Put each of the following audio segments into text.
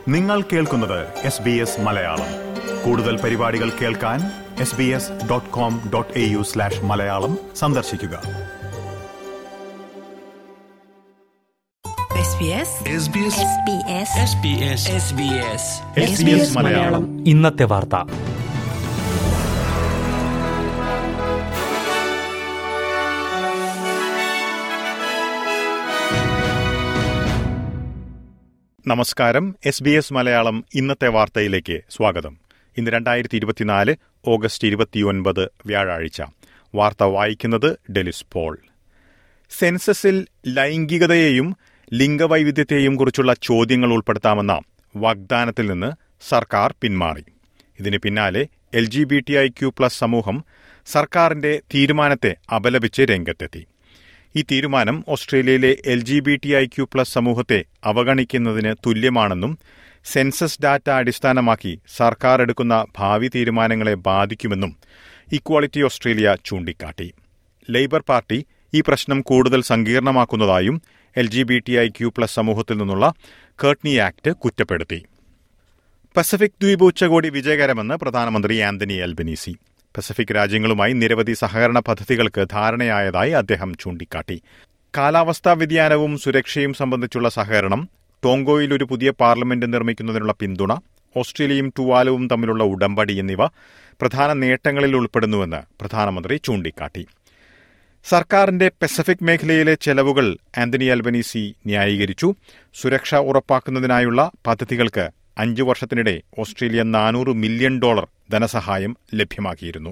നിങ്ങൾ കേൾക്കുന്നത് S B S Malayalam കൂടുതൽ പരിപാടികൾ കേൾക്കാൻ S B S dot com dot A U slash Malayalam സന്ദർശിക്കുക SBS SBS SBS SBS SBS SBS Malayalam ഇന്നത്തെ വാർത്ത നമസ്കാരം എസ് ബി എസ് മലയാളം ഇന്നത്തെ വാർത്തയിലേക്ക് സ്വാഗതം ഇന്ന് രണ്ടായിരത്തി ഇരുപത്തിനാല് ഓഗസ്റ്റ് ഇരുപത്തിയൊൻപത് വ്യാഴാഴ്ച വാർത്ത വായിക്കുന്നത് ഡെലിസ് പോൾ സെൻസസിൽ ലൈംഗികതയെയും ലിംഗവൈവിധ്യത്തെയും കുറിച്ചുള്ള ചോദ്യങ്ങൾ ഉൾപ്പെടുത്താമെന്ന വാഗ്ദാനത്തിൽ നിന്ന് സർക്കാർ പിന്മാറി ഇതിന് പിന്നാലെ L G B T I Q plus സമൂഹം സർക്കാരിന്റെ തീരുമാനത്തെ അപലപിച്ച് രംഗത്തെത്തി ഈ തീരുമാനം ഓസ്ട്രേലിയയിലെ L G B T I Q plus സമൂഹത്തെ അവഗണിക്കുന്നതിന് തുല്യമാണെന്നും സെൻസസ് ഡാറ്റ അടിസ്ഥാനമാക്കി സർക്കാർ എടുക്കുന്ന ഭാവി തീരുമാനങ്ങളെ ബാധിക്കുമെന്നും ഇക്വാളിറ്റി ഓസ്ട്രേലിയ ചൂണ്ടിക്കാട്ടി ലേബർ പാർട്ടി ഈ പ്രശ്നം കൂടുതൽ സങ്കീർണമാക്കുന്നതായും L G B T I Q plus സമൂഹത്തിൽ നിന്നുള്ള കേർട്ട്നി ആക്ട് കുറ്റപ്പെടുത്തി പസഫിക് ദ്വീപ് ഉച്ചകോടി വിജയകരമെന്ന് പ്രധാനമന്ത്രി ആന്റണി അൽബനീസി പസഫിക് രാജ്യങ്ങളുമായി നിരവധി സഹകരണ പദ്ധതികൾക്ക് ധാരണയായതായി അദ്ദേഹം ചൂണ്ടിക്കാട്ടി കാലാവസ്ഥാ വ്യതിയാനവും സുരക്ഷയും സംബന്ധിച്ചുള്ള സഹകരണം ടോങ്കോയിൽ ഒരു പുതിയ പാർലമെന്റ് നിർമ്മിക്കുന്നതിനുള്ള പിന്തുണ ഓസ്ട്രേലിയയും ടുവാലുവും തമ്മിലുള്ള ഉടമ്പടി എന്നിവ പ്രധാന നേട്ടങ്ങളിൽ ഉൾപ്പെടുന്നുവെന്ന് പ്രധാനമന്ത്രി ചൂണ്ടിക്കാട്ടി സർക്കാരിന്റെ പസഫിക് മേഖലയിലെ ചെലവുകൾ ആന്റണി അൽബനീസി ന്യായീകരിച്ചു സുരക്ഷ ഉറപ്പാക്കുന്നതിനായുള്ള പദ്ധതികൾക്ക് അഞ്ചു വർഷത്തിനിടെ ഓസ്ട്രേലിയ നാനൂറ് മില്യൺ ഡോളർ ധനസഹായം ലഭ്യമാക്കിയിരുന്നു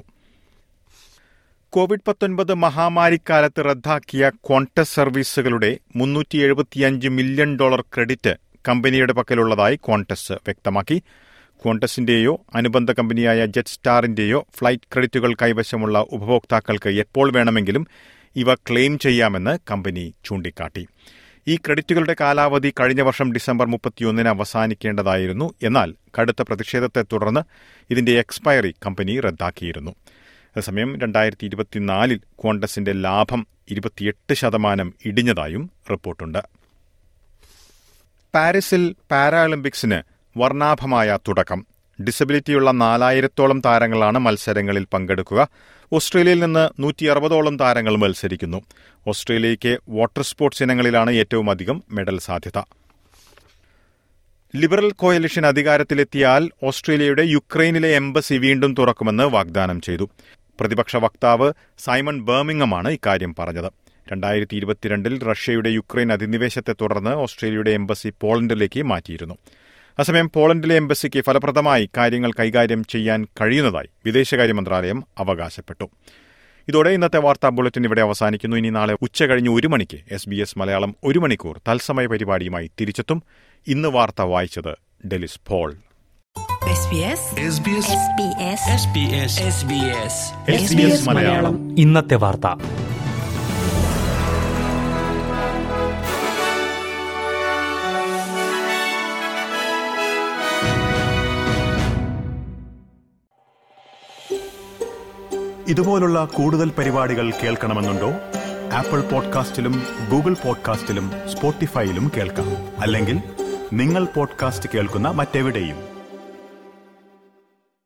കോവിഡ് പത്തൊൻപത് മഹാമാരിക്കാലത്ത് റദ്ദാക്കിയ ക്വാണ്ടസ് സർവീസുകളുടെ മുന്നൂറ്റി എഴുപത്തിയഞ്ച് മില്യൺ ഡോളർ ക്രെഡിറ്റ് കമ്പനിയുടെ പക്കലുള്ളതായി ക്വാണ്ടസ് വ്യക്തമാക്കി ക്വാണ്ടസിന്റെയോ അനുബന്ധ കമ്പനിയായ ജെറ്റ് സ്റ്റാറിന്റെയോ ഫ്ലൈറ്റ് ക്രെഡിറ്റുകൾ കൈവശമുള്ള ഉപഭോക്താക്കൾക്ക് എപ്പോൾ വേണമെങ്കിലും ഇവ ക്ലെയിം ചെയ്യാമെന്ന് കമ്പനി ചൂണ്ടിക്കാട്ടി ഈ ക്രെഡിറ്റുകളുടെ കാലാവധി കഴിഞ്ഞ വർഷം ഡിസംബർ മുപ്പത്തിയൊന്നിന് അവസാനിക്കേണ്ടതായിരുന്നു എന്നാൽ കടുത്ത പ്രതിഷേധത്തെ തുടർന്ന് ഇതിന്റെ എക്സ്പയറി കമ്പനി റദ്ദാക്കിയിരുന്നു അതേസമയം രണ്ടായിരത്തി ഇരുപത്തിനാലിൽ ക്വാണ്ടസിന്റെ ലാഭം ഇരുപത്തിയെട്ട് ശതമാനം ഇടിഞ്ഞതായും റിപ്പോർട്ടുണ്ട് പാരീസിൽ പാരാഒളിമ്പിക്സിന് വർണ്ണാഭമായ തുടക്കം ഡിസബിലിറ്റിയുള്ള നാലായിരത്തോളം താരങ്ങളാണ് മത്സരങ്ങളിൽ പങ്കെടുക്കുക ഓസ്ട്രേലിയയിൽ നിന്ന് നൂറ്റി അറുപതോളം താരങ്ങൾ മത്സരിക്കുന്നു ഓസ്ട്രേലിയയ്ക്ക് വാട്ടർ സ്പോർട്സ് ഇനങ്ങളിലാണ് ഏറ്റവും അധികം മെഡൽ സാധ്യത ലിബറൽ കോയലിഷൻ അധികാരത്തിലെത്തിയാൽ ഓസ്ട്രേലിയയുടെ യുക്രൈനിലെ എംബസി വീണ്ടും തുറക്കുമെന്ന് വാഗ്ദാനം ചെയ്തു പ്രതിപക്ഷ വക്താവ് സൈമൺ ബർമിംഗമാണ് ഇക്കാര്യം പറഞ്ഞത് രണ്ടായിരത്തി ഇരുപത്തിരണ്ടിൽ റഷ്യയുടെ യുക്രൈൻ അധിനിവേശത്തെ തുടർന്ന് ഓസ്ട്രേലിയയുടെ എംബസി പോളണ്ടിലേക്ക് മാറ്റിയിരുന്നു അസമയം പോളണ്ടിലെ എംബസിക്ക് ഫലപ്രദമായി കാര്യങ്ങൾ കൈകാര്യം ചെയ്യാൻ കഴിയുന്നതായി വിദേശകാര്യ മന്ത്രാലയം അവകാശപ്പെട്ടു ഇതോടെ ഇന്നത്തെ വാർത്താ ബുള്ളറ്റിൻ ഇവിടെ അവസാനിക്കുന്നു ഇനി നാളെ ഉച്ചകഴിഞ്ഞ് ഒരു മണിക്ക് എസ് ബി എസ് മലയാളം ഒരു മണിക്കൂർ തത്സമയ പരിപാടിയുമായി തിരിച്ചെത്തും ഇന്ന് വാർത്ത വായിച്ചത് Delys Paul SBS SBS SBS SBS SBS SBS Malayalam ഇന്നത്തെ വാർത്ത ഇതുപോലുള്ള കൂടുതൽ പരിപാടികൾ കേൾക്കണമെന്നുണ്ടോ ആപ്പിൾ പോഡ്കാസ്റ്റിലും ഗൂഗിൾ പോഡ്കാസ്റ്റിലും സ്പോട്ടിഫൈയിലും കേൾക്കാം അല്ലെങ്കിൽ നിങ്ങൾ പോഡ്കാസ്റ്റ് കേൾക്കുന്ന മറ്റെവിടെയും